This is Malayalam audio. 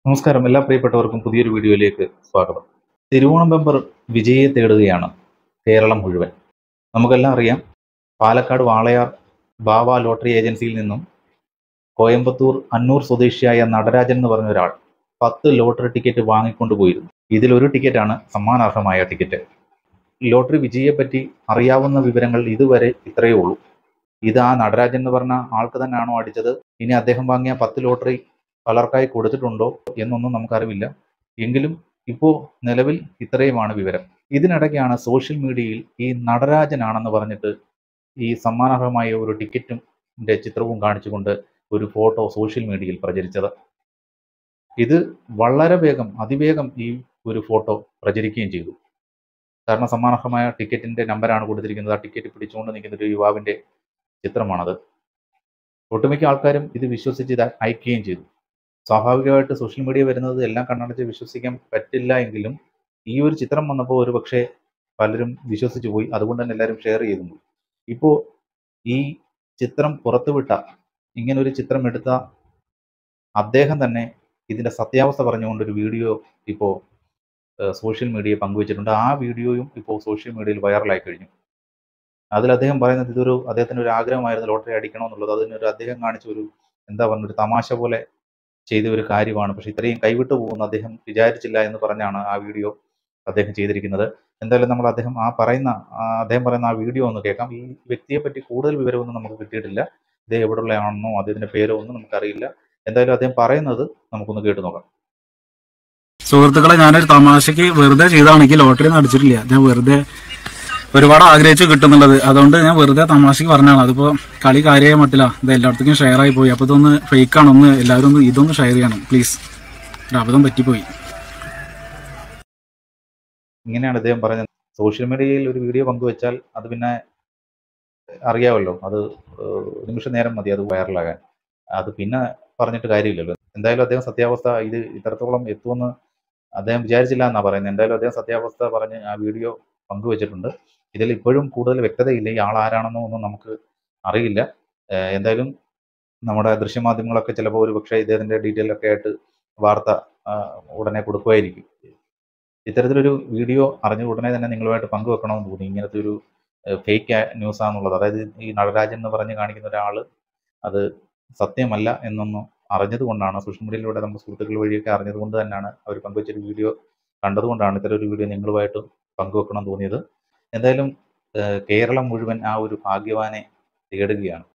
നമസ്കാരം എല്ലാ പ്രിയപ്പെട്ടവർക്കും പുതിയൊരു വീഡിയോയിലേക്ക് സ്വാഗതം തിരുവോണം ബമ്പർ വിജയെ തേടുകയാണ് കേരളം മുഴുവൻ നമുക്കെല്ലാം അറിയാം പാലക്കാട് വാളയാർ ബാവ ലോട്ടറി ഏജൻസിയിൽ നിന്നും കോയമ്പത്തൂർ അന്നൂർ സ്വദേശിയായ നടരാജൻ എന്ന് പറഞ്ഞ ഒരാൾ പത്ത് ലോട്ടറി ടിക്കറ്റ് വാങ്ങിക്കൊണ്ടുപോയിരുന്നു ഇതിലൊരു ടിക്കറ്റാണ് സമ്മാനാർഹമായ ടിക്കറ്റ് ലോട്ടറി വിജയെ പറ്റി അറിയാവുന്ന വിവരങ്ങൾ ഇതുവരെ ഇത്രയേ ഉള്ളൂ ഇത് ആ നടരാജൻ എന്ന് പറഞ്ഞ ആൾക്ക് തന്നെയാണോ അടിച്ചത് ഇനി അദ്ദേഹം വാങ്ങിയ പത്ത് ലോട്ടറി പലർക്കായി കൊടുത്തിട്ടുണ്ടോ എന്നൊന്നും നമുക്കറിവില്ല എങ്കിലും ഇപ്പോൾ നിലവിൽ ഇത്രയുമാണ് വിവരം ഇതിനിടയ്ക്കാണ് സോഷ്യൽ മീഡിയയിൽ ഈ നടരാജനാണെന്ന് പറഞ്ഞിട്ട് ഈ സമ്മാനാർഹമായ ഒരു ടിക്കറ്റും ന്റെ ചിത്രവും കാണിച്ചുകൊണ്ട് ഒരു ഫോട്ടോ സോഷ്യൽ മീഡിയയിൽ പ്രചരിച്ചത് ഇത് വളരെ വേഗം അതിവേഗം ഈ ഒരു ഫോട്ടോ പ്രചരിക്കുകയും ചെയ്തു കാരണം സമ്മാനാർഹമായ ടിക്കറ്റിന്റെ നമ്പറാണ് കൊടുത്തിരിക്കുന്നത് ആ ടിക്കറ്റ് പിടിച്ചുകൊണ്ട് നിൽക്കുന്ന ഒരു യുവാവിന്റെ ചിത്രമാണത് ഒട്ടുമിക്ക ആൾക്കാരും ഇത് വിശ്വസിച്ച് ഇത് അയക്കുകയും ചെയ്തു സ്വാഭാവികമായിട്ട് സോഷ്യൽ മീഡിയ വരുന്നത് എല്ലാം കണ്ണടച്ച് വിശ്വസിക്കാൻ പറ്റില്ല എങ്കിലും ഈ ഒരു ചിത്രം വന്നപ്പോൾ ഒരു പക്ഷേ പലരും വിശ്വസിച്ചു പോയി അതുകൊണ്ട് തന്നെ എല്ലാവരും ഷെയർ ചെയ്തു ഇപ്പോൾ ഈ ചിത്രം പുറത്തുവിട്ട ഇങ്ങനെ ഒരു ചിത്രം എടുത്ത അദ്ദേഹം തന്നെ ഇതിന്റെ സത്യാവസ്ഥ പറഞ്ഞുകൊണ്ട് ഒരു വീഡിയോ ഇപ്പോൾ സോഷ്യൽ മീഡിയ പങ്കുവച്ചിട്ടുണ്ട് ആ വീഡിയോയും ഇപ്പോൾ സോഷ്യൽ മീഡിയയിൽ വൈറലായി കഴിഞ്ഞു അതിൽ അദ്ദേഹം പറയുന്നത് ഇതൊരു അദ്ദേഹത്തിന് ഒരു ആഗ്രഹമായിരുന്നു ലോട്ടറി അടിക്കണമെന്നുള്ളത് അതിനൊരു അദ്ദേഹം കാണിച്ച ഒരു എന്താ പറയുക ഒരു തമാശ പോലെ ചെയ്ത ഒരു കാര്യമാണ് പക്ഷെ ഇത്രയും കൈവിട്ടു പോകുന്ന അദ്ദേഹം വിചാരിച്ചില്ല എന്ന് പറഞ്ഞാണ് ആ വീഡിയോ അദ്ദേഹം ചെയ്തിരിക്കുന്നത് എന്തായാലും നമ്മൾ അദ്ദേഹം ആ പറയുന്ന ആ അദ്ദേഹം പറയുന്ന ആ വീഡിയോ ഒന്ന് കേൾക്കാം ഈ വ്യക്തിയെ പറ്റി കൂടുതൽ വിവരമൊന്നും നമുക്ക് കിട്ടിയിട്ടില്ല ഇത് എവിടെയുള്ളതാണെന്നോ അദ്ദേഹത്തിന്റെ പേരോ ഒന്നും നമുക്കറിയില്ല എന്തായാലും അദ്ദേഹം പറയുന്നത് നമുക്കൊന്ന് കേട്ടു നോക്കാം സുഹൃത്തുക്കളെ ഞാനൊരു തമാശക്ക് വെറുതെ ചെയ്താണെങ്കിൽ ലോട്ടറി ഒന്നും അടിച്ചിട്ടില്ല ഞാൻ വെറുതെ ഒരുപാട് ആഗ്രഹിച്ചു കിട്ടുന്നുള്ളത് അതുകൊണ്ട് ഞാൻ വെറുതെ തമാശക്ക് പറഞ്ഞാണ് അതിപ്പോ കളി കാര്യമായ മട്ടില്ല ഇത് എല്ലായിടത്തേക്കും ഷെയർ ആയി പോയി അപ്പൊ ഇതൊന്ന് ഫേക്ക് ആണ് ഒന്ന് എല്ലാവരും ഒന്ന് ഇതൊന്ന് ഷെയർ ചെയ്യണം പ്ലീസ് ഒരു അബദ്ധം പറ്റിപ്പോയി ഇങ്ങനെയാണ് അദ്ദേഹം പറഞ്ഞത് സോഷ്യൽ മീഡിയയിൽ ഒരു വീഡിയോ പങ്കുവെച്ചാൽ അത് പിന്നെ അറിയാമല്ലോ അത് ഏഹ്, നിമിഷ നേരം മതി അത് വൈറലാകാൻ അത് പിന്നെ പറഞ്ഞിട്ട് കാര്യമില്ലല്ലോ എന്തായാലും അദ്ദേഹം സത്യാവസ്ഥ ഇത് ഇത്രത്തോളം എത്തുമെന്ന് അദ്ദേഹം വിചാരിച്ചില്ല എന്നാണ് പറയുന്നത് എന്തായാലും അദ്ദേഹം സത്യാവസ്ഥ പറഞ്ഞ് ആ വീഡിയോ പങ്കുവച്ചിട്ടുണ്ട് ഇതിൽ ഇപ്പോഴും കൂടുതൽ വ്യക്തതയില്ല ഈ ആൾ ആരാണെന്നോ ഒന്നും നമുക്ക് അറിയില്ല ഏഹ്, എന്തായാലും നമ്മുടെ ദൃശ്യമാധ്യമങ്ങളൊക്കെ ചിലപ്പോൾ ഒരു പക്ഷേ ഇദ്ദേഹത്തിന്റെ ഡീറ്റെയിൽ ഒക്കെ ആയിട്ട് വാർത്ത ആ, ഉടനെ കൊടുക്കുമായിരിക്കും ഇത്തരത്തിലൊരു വീഡിയോ അറിഞ്ഞ ഉടനെ തന്നെ നിങ്ങളുമായിട്ട് പങ്കുവെക്കണമെന്ന് തോന്നി ഇങ്ങനത്തെ ഒരു ഫേക്ക് ന്യൂസ് ആണെന്നുള്ളത് അതായത് ഈ നടരാജൻ എന്ന് പറഞ്ഞ് കാണിക്കുന്ന ഒരാൾ അത് സത്യമല്ല എന്നൊന്നും അറിഞ്ഞത് കൊണ്ടാണ് സോഷ്യൽ മീഡിയയിലൂടെ നമ്മുടെ സുഹൃത്തുക്കൾ വഴിയൊക്കെ അറിഞ്ഞത് കൊണ്ട് തന്നെയാണ് അവർ പങ്കുവച്ചൊരു വീഡിയോ കണ്ടതുകൊണ്ടാണ് ഇത്തരം ഒരു വീഡിയോ നിങ്ങളുമായിട്ട് പങ്കുവെക്കണം തോന്നിയത് എന്തായാലും ഏഹ് കേരളം മുഴുവൻ ആ ഒരു ഭാഗ്യവാനെ തേടുകയാണ്